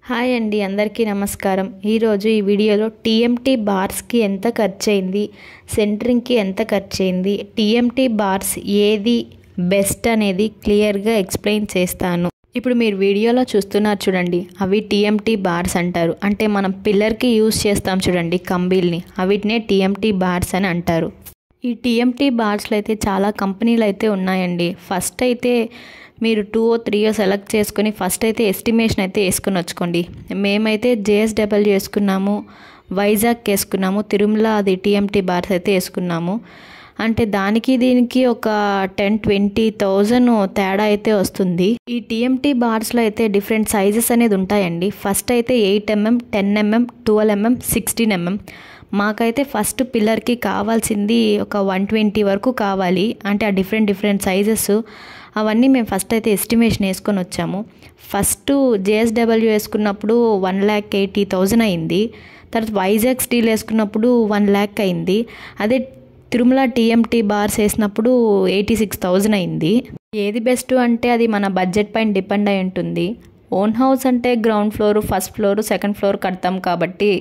hi అండి అందరికీ నమస్కారం ఈరోజు ఈ వీడియోలో టీఎంటీ బార్స్కి ఎంత ఖర్చు అయింది సెంటరింగ్కి ఎంత ఖర్చు అయింది టీఎంటీ బార్స్ ఏది బెస్ట్ అనేది క్లియర్గా ఎక్స్ప్లెయిన్ చేస్తాను ఇప్పుడు మీరు వీడియోలో చూస్తున్నారు చూడండి అవి టీఎంటీ బార్స్ అంటారు అంటే మనం పిల్లర్కి యూస్ చేస్తాం చూడండి కంబీల్ని అవిటినే టీఎంటీ బార్స్ అని అంటారు ఈ టీఎంటీ బార్స్లో అయితే చాలా కంపెనీలు అయితే ఉన్నాయండి ఫస్ట్ అయితే మీరు two O three O select చేసుకుని ఫస్ట్ అయితే ఎస్టిమేషన్ అయితే వేసుకుని వచ్చుకోండి మేమైతే జేఎస్డబ్ల్యూ వేసుకున్నాము వైజాగ్ వేసుకున్నాము తిరుమల అది టీఎంటీ బార్స్ అయితే వేసుకున్నాము అంటే దానికి దీనికి ఒక టెన్ ట్వంటీ థౌజండ్ తేడా అయితే వస్తుంది ఈ టీఎంటీ బార్స్లో అయితే డిఫరెంట్ సైజెస్ అనేది ఉంటాయండి ఫస్ట్ అయితే eight mm ten mm twelve mm sixteen mm మాకైతే ఫస్ట్ పిల్లర్కి కావాల్సింది ఒక వన్ ట్వంటీ వరకు కావాలి అంటే ఆ డిఫరెంట్ డిఫరెంట్ సైజెస్ అవన్నీ మేము ఫస్ట్ అయితే ఎస్టిమేషన్ వేసుకొని వచ్చాము ఫస్ట్ జేఎస్డబ్ల్యూ వేసుకున్నప్పుడు వన్ ల్యాక్ ఎయిటీ థౌజండ్ అయింది తర్వాత వైజాగ్ స్టీల్ వేసుకున్నప్పుడు వన్ ల్యాక్ అయింది అదే తిరుమల టీఎంటీ బార్స్ వేసినప్పుడు ఎయిటీ సిక్స్ థౌజండ్ అయింది ఏది బెస్ట్ అంటే అది మన బడ్జెట్ పైన డిపెండ్ అయి ఉంటుంది ఓన్ హౌస్ అంటే ground floor first floor second floor కడతాం కాబట్టి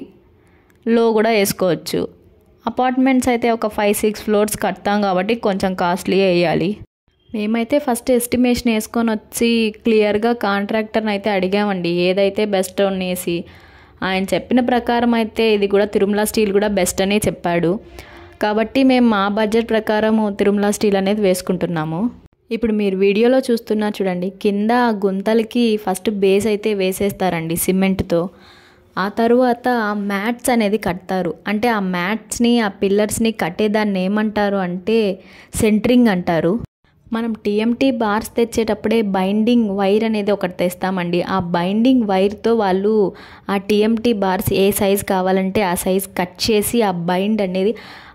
లో కూడా వేసుకోవచ్చు అపార్ట్మెంట్స్ అయితే ఒక ఫైవ్ సిక్స్ ఫ్లోర్స్ కడతాం కాబట్టి కొంచెం కాస్ట్లీ వేయాలి మేమైతే ఫస్ట్ ఎస్టిమేషన్ వేసుకొని వచ్చి క్లియర్గా కాంట్రాక్టర్ని అయితే అడిగామండి ఏదైతే బెస్ట్ అనేసి ఆయన చెప్పిన ప్రకారం అయితే ఇది కూడా తిరుమల స్టీల్ కూడా బెస్ట్ అనే చెప్పాడు కాబట్టి మేము మా బడ్జెట్ ప్రకారం తిరుమల స్టీల్ అనేది వేసుకుంటున్నాము ఇప్పుడు మీరు వీడియోలో చూస్తున్నా చూడండి కింద గుంతలకి ఫస్ట్ బేస్ అయితే వేసేస్తారండి సిమెంట్తో ఆ తరువాత ఆ మ్యాట్స్ అనేది కడతారు అంటే ఆ మ్యాట్స్ని ఆ పిల్లర్స్ని కట్టేదాన్ని ఏమంటారు అంటే సెంట్రింగ్ అంటారు మనం టీఎంటీ బార్స్ తెచ్చేటప్పుడే బైండింగ్ వైర్ అనేది ఒకటి తెస్తామండి ఆ బైండింగ్ వైర్తో వాళ్ళు ఆ టీఎంటీ బార్స్ ఏ సైజ్ కావాలంటే ఆ సైజ్ కట్ చేసి ఆ బైండ్ అనేది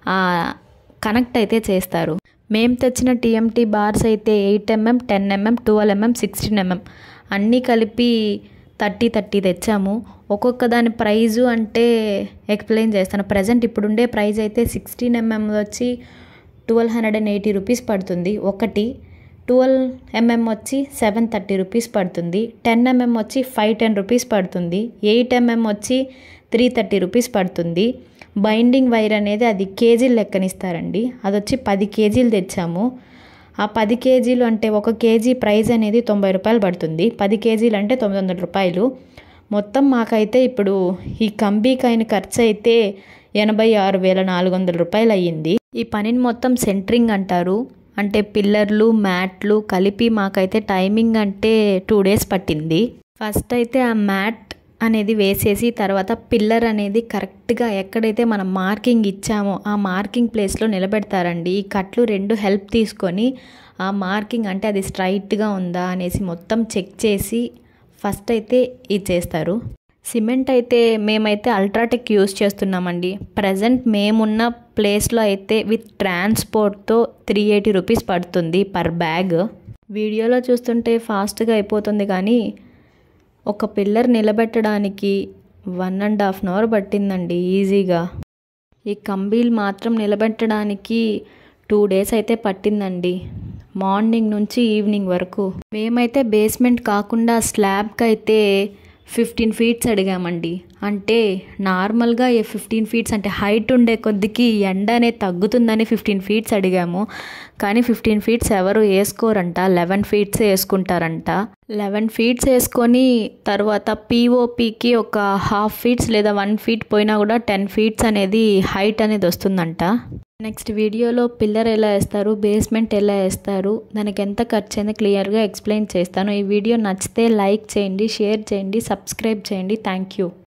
కనెక్ట్ అయితే చేస్తారు మేము తెచ్చిన టీఎంటీ బార్స్ అయితే eight mm ten mm twelve mm sixteen mm అన్నీ కలిపి థర్టీ థర్టీ తెచ్చాము ఒక్కొక్క దాని ప్రైజు అంటే ఎక్స్ప్లెయిన్ చేస్తాను ప్రజెంట్ ఇప్పుడుండే ప్రైస్ అయితే సిక్స్టీన్ ఎంఎం వచ్చి twelve hundred and eighty rupees పడుతుంది ఒకటి ట్వెల్వ్ ఎంఎం వచ్చి సెవెన్ థర్టీ రూపీస్ పడుతుంది టెన్ ఎంఎం వచ్చి ఫైవ్ టెన్ రూపీస్ పడుతుంది ఎయిట్ ఎంఎం వచ్చి త్రీ థర్టీ రూపీస్ పడుతుంది బైండింగ్ వైర్ అనేది అది కేజీలు లెక్కనిస్తారండి అది వచ్చి పది కేజీలు తెచ్చాము ఆ పది కేజీలు అంటే ఒక కేజీ ప్రైస్ అనేది తొంభై రూపాయలు పడుతుంది పది కేజీలు అంటే తొమ్మిది వందల రూపాయలు మొత్తం మాకైతే ఇప్పుడు ఈ కంబీకి అయిన ఖర్చు అయితే ఎనభై ఆరు వేల నాలుగు వందల రూపాయలు అయ్యింది ఈ పనిని మొత్తం సెంటరింగ్ అంటారు అంటే పిల్లర్లు మ్యాట్లు కలిపి మాకైతే టైమింగ్ అంటే టూ డేస్ పట్టింది ఫస్ట్ అయితే ఆ మ్యాట్ అనేది వేసేసి తర్వాత పిల్లర్ అనేది కరెక్ట్గా ఎక్కడైతే మనం మార్కింగ్ ఇచ్చామో ఆ మార్కింగ్ ప్లేస్లో నిలబెడతారండి ఈ కట్లు రెండు హెల్ప్ తీసుకొని ఆ మార్కింగ్ అంటే అది స్ట్రైట్గా ఉందా అనేసి మొత్తం చెక్ చేసి ఫస్ట్ అయితే ఇది చేస్తారు సిమెంట్ అయితే మేమైతే అల్ట్రాటెక్ యూస్ చేస్తున్నామండి ప్రజెంట్ మేమున్న ప్లేస్లో అయితే విత్ ట్రాన్స్పోర్ట్తో త్రీ ఎయిటీ రూపీస్ పడుతుంది పర్ బ్యాగ్ వీడియోలో చూస్తుంటే ఫాస్ట్గా అయిపోతుంది కానీ ఒక పిల్లర్ నిలబెట్టడానికి one and half an hour పట్టిందండి ఈజీగా ఈ కంబీల్ మాత్రం నిలబెట్టడానికి టూ డేస్ అయితే పట్టిందండి మార్నింగ్ నుంచి ఈవినింగ్ వరకు మేమైతే బేస్మెంట్ కాకుండా స్లాబ్కి అయితే ఫిఫ్టీన్ ఫీట్స్ అడిగామండి అంటే నార్మల్గా ఏ ఫిఫ్టీన్ ఫీట్స్ అంటే హైట్ ఉండే కొద్దికి ఎండ అనేది తగ్గుతుందని ఫిఫ్టీన్ ఫీట్స్ అడిగాము కానీ ఫిఫ్టీన్ ఫీట్స్ ఎవరు వేసుకోరంట లెవెన్ ఫీట్స్ వేసుకుంటారంట లెవెన్ ఫీట్స్ వేసుకొని తర్వాత పీఓపికి ఒక హాఫ్ ఫీట్స్ లేదా వన్ ఫీట్ పోయినా కూడా టెన్ ఫీట్స్ అనేది హైట్ అనేది వస్తుందంట నెక్స్ట్ వీడియోలో పిల్లర్ ఎలా వేస్తారు బేస్మెంట్ ఎలా వేస్తారు దానికి ఎంత ఖర్చు అయిందో క్లియర్గా ఎక్స్ప్లెయిన్ చేస్తాను ఈ వీడియో నచ్చితే లైక్ చేయండి షేర్ చేయండి సబ్స్క్రైబ్ చేయండి థ్యాంక్ యూ